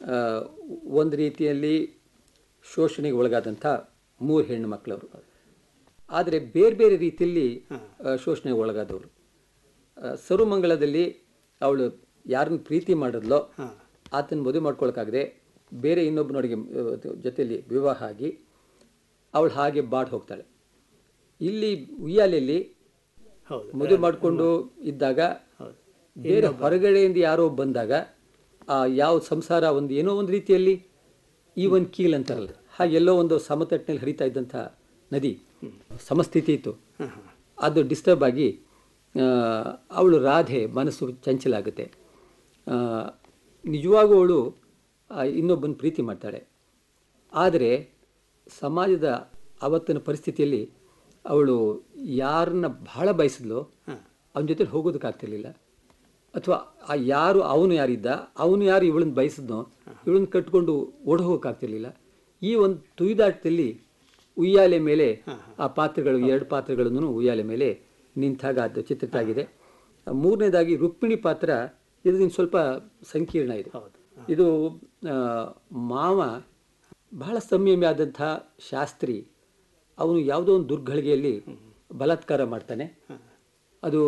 ಒಂದು ರೀತಿಯಲ್ಲಿ ಶೋಷಣೆಗೆ ಒಳಗಾದಂಥ ಮೂರು ಹೆಣ್ಣು ಮಕ್ಕಳವರು ಆದರೆ ಬೇರೆ ಬೇರೆ ರೀತಿಯಲ್ಲಿ ಆ, ಶೋಷಣೆಗೆ ಒಳಗಾದವರು ಆ, ಸರ್ವಮಂಗಳದಲ್ಲಿ ಅವಳು ಯಾರನ್ನು ಪ್ರೀತಿ ಮಾಡಿದ್ಲೋ ಆತನ ಮದುವೆ ಮಾಡ್ಕೊಳಕ್ಕಾಗದೆ ಬೇರೆ ಇನ್ನೊಬ್ಬನೊಳಗೆ ಜೊತೆಯಲ್ಲಿ ವಿವಾಹ ಆಗಿ ಅವಳು ಹಾಗೆ ಬಾಡ್ ಹೋಗ್ತಾಳೆ ಇಲ್ಲಿ ಉಯ್ಯಾಲೆಯಲ್ಲಿ ಹೌದು ಮದುವೆ ಮಾಡಿಕೊಂಡು ಇದ್ದಾಗ ಬೇರೆ ಹೊರಗಡೆಯಿಂದ ಯಾರೋ ಬಂದಾಗ ಆ ಯಾವ ಸಂಸಾರ ಒಂದು ಏನೋ ಒಂದು ರೀತಿಯಲ್ಲಿ ಈ ಒಂದು ಕೀಲ್ ಅಂತಾರಲ್ಲ ಹಾಗೆ ಎಲ್ಲೋ ಒಂದು ಸಮತಟ್ಟಿನಲ್ಲಿ ಹರಿತಾ ಇದ್ದಂಥ ನದಿ ಸಮಸ್ಥಿತಿ ಇತ್ತು ಅದು ಡಿಸ್ಟರ್ಬ್ ಆಗಿ ಆ, ಅವಳು ರಾಧೆ ಮನಸ್ಸು ಚಂಚಲ ಆಗುತ್ತೆ ಆ, ನಿಜವಾಗೂ ಅವಳು ಆ, ಇನ್ನೊಬ್ಬನ ಪ್ರೀತಿ ಮಾಡ್ತಾಳೆ ಆದರೆ ಸಮಾಜದ ಆವತ್ತಿನ ಪರಿಸ್ಥಿತಿಯಲ್ಲಿ ಅವಳು ಯಾರನ್ನ ಬಹಳ ಬಯಸಿದ್ಲೋ ಅವನ ಜೊತೆ ಹೋಗೋದಕ್ಕಾಗ್ತಿರ್ಲಿಲ್ಲ ಅಥವಾ ಆ ಯಾರು ಅವನು ಯಾರಿದ್ದ ಅವನು ಯಾರು ಇವಳನ್ನ ಬಯಸಿದ್ನೋ ಇವಳನ್ನ ಕಟ್ಕೊಂಡು ಓಡ್ ಹೋಗೋಕ್ಕಾಗ್ತಿರ್ಲಿಲ್ಲ ಈ ಒಂದು ತುಯ್ದಾಟದಲ್ಲಿ ಉಯ್ಯಾಲೆ ಮೇಲೆ ಆ ಪಾತ್ರಗಳು ಎರಡು ಪಾತ್ರಗಳನ್ನು ಉಯ್ಯಾಲೆ ಮೇಲೆ ನಿಂತಾಗ ಅದು ಚಿತ್ರಿತಾಗಿದೆ ಮೂರನೇದಾಗಿ ರುಕ್ಮಿಣಿ ಪಾತ್ರ ಇದರಿಂದ ಸ್ವಲ್ಪ ಸಂಕೀರ್ಣ ಇದೆ ಇದು ಆ, ಮಾವ ಬಹಳ ಸಂಯಮಿ ಆದಂಥ ಶಾಸ್ತ್ರಿ ಅವನು ಯಾವುದೋ ಒಂದು ದುರ್ಗಳಿಗೆಯಲ್ಲಿ ಬಲಾತ್ಕಾರ ಮಾಡ್ತಾನೆ ಅದು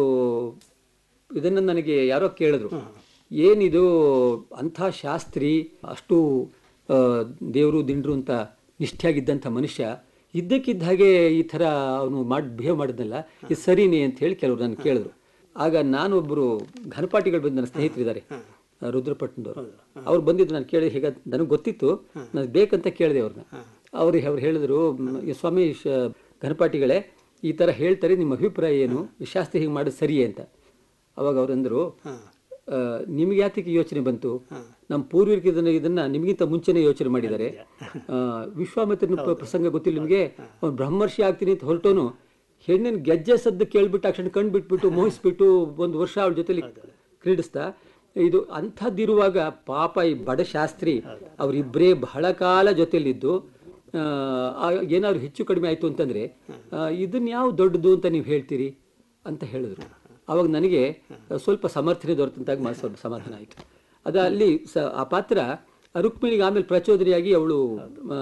ಇದನ್ನು ನನಗೆ ಯಾರೋ ಕೇಳಿದ್ರು ಏನಿದು ಅಂಥ ಶಾಸ್ತ್ರಿ ಅಷ್ಟು ಆ, ದೇವರು ದಿಂಡ್ರು ಅಂತ ನಿಷ್ಠೆಯಾಗಿದ್ದಂಥ ಮನುಷ್ಯ ಇದ್ದಕ್ಕಿದ್ದ ಹಾಗೆ ಈ ಥರ ಅವನು ಮಾಡಿ ಬಿಹೇವ್ ಮಾಡಿದ್ನಲ್ಲ ಇದು ಸರಿನೇ ಅಂತ ಹೇಳಿ ಕೆಲವರು ನಾನು ಕೇಳಿದ್ರು ಆಗ ನಾನೊಬ್ಬರು ಘನಪಾಟಿಗಳು ಬಂದು ನನ್ನ ಸ್ನೇಹಿತರಿದ್ದಾರೆ ರುದ್ರಪಟ್ಟಣದವರು ಅವ್ರು ಬಂದಿದ್ದು ನಾನು ಕೇಳಿ ಹೇಗೆ ನನಗೆ ಗೊತ್ತಿತ್ತು ನಾನು ಬೇಕಂತ ಕೇಳಿದೆ ಅವ್ರನ್ನ ಅವ್ರು ಅವ್ರು ಹೇಳಿದ್ರು "ಮ್, ಈ ಸ್ವಾಮಿ ಶ- ಘನಪಾಟಿಗಳೇ ಈ ಥರ ಹೇಳ್ತಾರೆ ನಿಮ್ಮ ಅಭಿಪ್ರಾಯ ಏನು ಈ ಶಾಸ್ತ್ರಿ ಹೀಗೆ ಮಾಡೋದು ಸರಿಯೇ ಅಂತ ಅವಾಗ ಅವ್ರಂದ್ರು ಆ, ನಿಮ್ಗೆ ಯಾತಕ್ಕೆ ಯೋಚನೆ ಬಂತು ನಮ್ಮ ಪೂರ್ವಿಕರು ಇದನ್ನ ಇದನ್ನ ನಿಮಗಿಂತ ಮುಂಚೆನೇ ಯೋಚನೆ ಮಾಡಿದ್ದಾರೆ ಆ, ವಿಶ್ವಾಮಿತ್ರನ ಪ್ರ- ಪ್ರಸಂಗ ಗೊತ್ತಿಲ್ಲ ನಿಮಗೆ ಅವ್ನು ಬ್ರಹ್ಮರ್ಷಿ ಆಗ್ತೀನಿ ಅಂತ ಹೊರಟೋನು ಹೆಣ್ಣಿನ ಗೆಜ್ಜೆ ಸದ್ದು ಕೇಳ್ಬಿಟ್ಟು ಆ ಕ್ಷಣ ಕಣ್ಣು ಬಿಟ್ಬಿಟ್ಟು ಮೋಹಿಸ್ಬಿಟ್ಟು ಒಂದು ವರ್ಷ ಅವಳ ಜೊತೆಲಿ ಕ್ರೀಡಿಸ್ತಾ ಇದು ಅಂಥದ್ದಿರುವಾಗ ಪಾಪ ಈ ಬಡ ಶಾಸ್ತ್ರಿ ಅವರಿಬ್ಬರೇ ಬಹಳ ಕಾಲ ಜೊತೆಲಿದ್ದು ಆ, ಆ, ಏನಾದ್ರು ಹೆಚ್ಚು ಕಡಿಮೆ ಆಯಿತು ಅಂತಂದರೆ ಇದನ್ನ ಯಾವ ದೊಡ್ಡದು ಅಂತ ನೀವು ಹೇಳ್ತೀರಿ ಅಂತ ಹೇಳಿದ್ರು ಅವಾಗ ನನಗೆ ಸ್ವಲ್ಪ ಸಮರ್ಥನೆ ದೊರೆತಂತಾಗ ಮ- ಸ್ವಲ್ಪ ಸಮಾಧಾನ ಆಯಿತು ಅದು ಅಲ್ಲಿ ಸ ಆ ಪಾತ್ರ ರುಕ್ಮಿಣಿಗೆ ಆಮೇಲೆ ಪ್ರಚೋದನೆಯಾಗಿ ಅವಳು ಆ,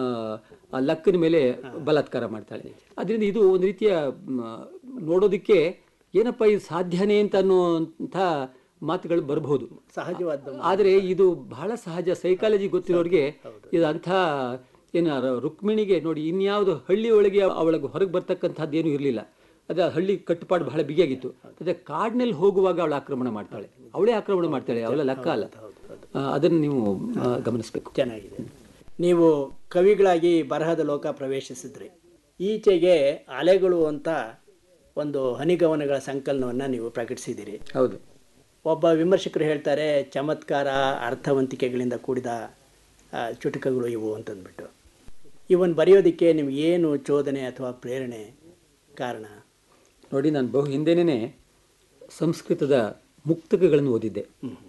ಆ ಲಕ್ಕನ ಮೇಲೆ ಬಲಾತ್ಕಾರ ಮಾಡ್ತಾಳೆ ಅದರಿಂದ ಇದು ಒಂದು ರೀತಿಯ ಮ, ನೋಡೋದಕ್ಕೆ ಏನಪ್ಪ ಇದು ಸಾಧ್ಯನೇ ಅಂತ ಅನ್ನುವಂಥ ಮಾತುಗಳು ಬರಬಹುದು ಸಹಜವಾದ ಆದರೆ ಇದು ಬಹಳ ಸಹಜ ಸೈಕಾಲಜಿ ಗೊತ್ತಿರೋರಿಗೆ ಇದು ಅಂಥ ಏನು ರ- ರುಕ್ಮಿಣಿಗೆ ನೋಡಿ ಇನ್ಯಾವುದು ಹಳ್ಳಿ ಒಳಗೆ ಅವಳಿಗೆ ಹೊರಗೆ ಬರ್ತಕ್ಕಂಥದ್ದು ಏನೂ ಇರಲಿಲ್ಲ ಅದೇ ಆ ಹಳ್ಳಿ ಕಟ್ಟುಪಾಡು ಬಹಳ ಬಿಗಿಯಾಗಿತ್ತು ಅದೇ ಕಾಡಿನಲ್ಲಿ ಹೋಗುವಾಗ ಅವಳು ಆಕ್ರಮಣ ಮಾಡ್ತಾಳೆ ಅವಳೇ ಆಕ್ರಮಣ ಮಾಡ್ತಾಳೆ ಅವಳ ಲೆಕ್ಕ ಅಲ್ಲ ಆ, ಅದನ್ನು ನೀವು ಆ, ಗಮನಿಸಬೇಕು ಚೆನ್ನಾಗಿದೆ ನೀವು ಕವಿಗಳಾಗಿ ಬರಹದ ಲೋಕ ಪ್ರವೇಶಿಸಿದ್ರಿ ಈಚೆಗೆ ಅಲೆಗಳು ಅಂತ ಒಂದು ಹನಿಗವನಗಳ ಸಂಕಲನವನ್ನು ನೀವು ಪ್ರಕಟಿಸಿದ್ದೀರಿ ಹೌದು ಒಬ್ಬ ವಿಮರ್ಶಕರು ಹೇಳ್ತಾರೆ ಚಮತ್ಕಾರ ಅರ್ಥವಂತಿಕೆಗಳಿಂದ ಕೂಡಿದ ಆ, ಚುಟುಕಗಳು ಇವು ಅಂತಂದ್ಬಿಟ್ಟು ಇವನ್ ಬರೆಯೋದಕ್ಕೆ ನಿಮ್ಗೆ ಏನು ಚೋದನೆ ಅಥವಾ ಪ್ರೇರಣೆ ಕಾರಣ ನೋಡಿ ನಾನು ಬಹು ಹಿಂದೆನೇ ಸಂಸ್ಕೃತದ ಮುಕ್ತಕಗಳನ್ನು ಓದಿದ್ದೆ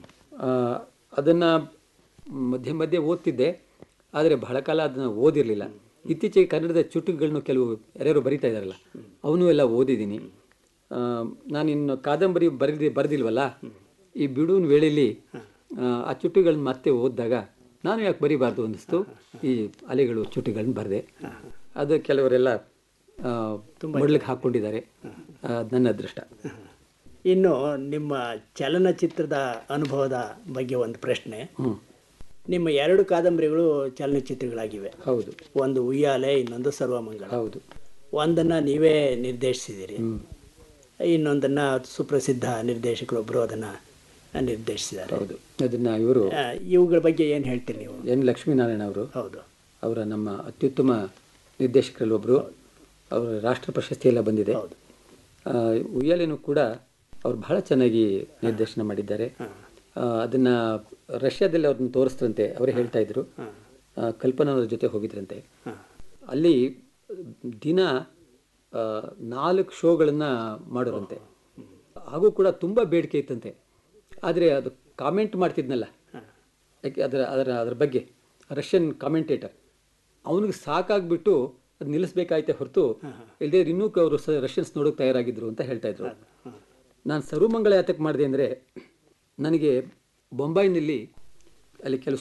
ಅದನ್ನು ಮಧ್ಯೆ ಮಧ್ಯೆ ಓದ್ತಿದ್ದೆ ಆದರೆ ಬಹಳ ಕಾಲ ಅದನ್ನು ಓದಿರಲಿಲ್ಲ ಇತ್ತೀಚೆಗೆ ಕನ್ನಡದ ಚುಟುಕುಗಳನ್ನು ಕೆಲವು ಯಾರ್ಯಾರು ಬರಿತಾ ಇದ್ದಾರಲ್ಲ ಅವನು ಎಲ್ಲ ಓದಿದ್ದೀನಿ ಆ, ನಾನಿನ್ನು ಕಾದಂಬರಿ ಬರೆದಿ ಬರೆದಿಲ್ವಲ್ಲ ಈ ಬಿಡುವಿನ ವೇಳೆಯಲ್ಲಿ ಆ, ಆ ಚುಟುಕುಗಳನ್ನ ಮತ್ತೆ ಓದಿದಾಗ ನಾನು ಯಾಕೆ ಬರಿಬಾರ್ದು ಅನ್ನಿಸ್ತು ಈ ಅಲೆಗಳು ಚುಟುಕುಗಳನ್ನ ಬರೆದೆ ಅದು ಕೆಲವರೆಲ್ಲ ಮೊಡ್ಲಿಗೆ ಹಾಕ್ಕೊಂಡಿದ್ದಾರೆ ಆ, ನನ್ನ ಅದೃಷ್ಟ ಇನ್ನು ನಿಮ್ಮ ಚಲನಚಿತ್ರದ ಅನುಭವದ ಬಗ್ಗೆ ಒಂದು ಪ್ರಶ್ನೆ ಹ್ಞೂ ನಿಮ್ಮ ಎರಡು ಕಾದಂಬರಿಗಳು ಚಲನಚಿತ್ರಗಳಾಗಿವೆ ಹೌದು ಒಂದು ಉಯ್ಯಾಲೆ ಇನ್ನೊಂದು ಸರ್ವಮಂಗಳ ಹೌದು ಒಂದನ್ನು ನೀವೇ ನಿರ್ದೇಶಿಸಿದ್ದೀರಿ ಇನ್ನೊಂದನ್ನು ಸುಪ್ರಸಿದ್ಧ ನಿರ್ದೇಶಕರೊಬ್ಬರು ಅದನ್ನು ನಿರ್ದೇಶಿಸಿದ್ದಾರೆ ಹೌದು ಅದನ್ನ ಇವರು ಆ, ಇವುಗಳ ಬಗ್ಗೆ ಏನು ಹೇಳ್ತೀರಿ ನೀವು ಎನ್ ಲಕ್ಷ್ಮೀನಾರಾಯಣ ಅವರು ಹೌದು ಅವರ ನಮ್ಮ ಅತ್ಯುತ್ತಮ ನಿರ್ದೇಶಕರಲ್ಲಿ ಒಬ್ಬರು ಅವರ ರಾಷ್ಟ್ರ ಪ್ರಶಸ್ತಿ ಎಲ್ಲ ಬಂದಿದೆ ಹೌದು ಆ, ಉಯ್ಯಾಲೆನೂ ಕೂಡ ಅವ್ರು ಬಹಳ ಚೆನ್ನಾಗಿ ನಿರ್ದೇಶನ ಮಾಡಿದ್ದಾರೆ ಆ, ಅದನ್ನ ರಷ್ಯಾದಲ್ಲಿ ಅವ್ರನ್ನ ತೋರಿಸ್ತಂತೆ ಅವರೇ ಹೇಳ್ತಾ ಇದ್ರು ಆ, ಕಲ್ಪನಾ ಅವ್ರ ಜೊತೆ ಹೋಗಿದ್ರಂತೆ ಅಲ್ಲಿ ದಿನ ಆ, ನಾಲ್ಕು ಶೋಗಳನ್ನು ಮಾಡೋರಂತೆ ಹಾಗೂ ಕೂಡ ತುಂಬ ಬೇಡಿಕೆ ಇತ್ತಂತೆ ಆದರೆ ಅದು ಕಾಮೆಂಟ್ ಮಾಡ್ತಿದ್ನಲ್ಲ ಯಾಕೆ ಅದರ ಅದರ ಅದರ ಬಗ್ಗೆ ರಷ್ಯನ್ ಕಾಮೆಂಟೇಟರ್ ಅವನಿಗೆ ಸಾಕಾಗ್ಬಿಟ್ಟು ಅದು ನಿಲ್ಲಿಸ್ಬೇಕಾಯ್ತೆ ಹೊರತು ಇಲ್ಲದೆ ಇನ್ನೂ ಅವರು ಸ ರಷ್ಯನ್ಸ್ ನೋಡೋಕೆ ತಯಾರಾಗಿದ್ರು ಅಂತ ಹೇಳ್ತಾ ಇದ್ರು ನಾನು ಸರ್ವಮಂಗಳ ಯಾತಕ್ಕೆ ಮಾಡಿದೆ ಅಂದರೆ ನನಗೆ ಬೊಂಬೈನಲ್ಲಿ ಅಲ್ಲಿ ಕೆಲವು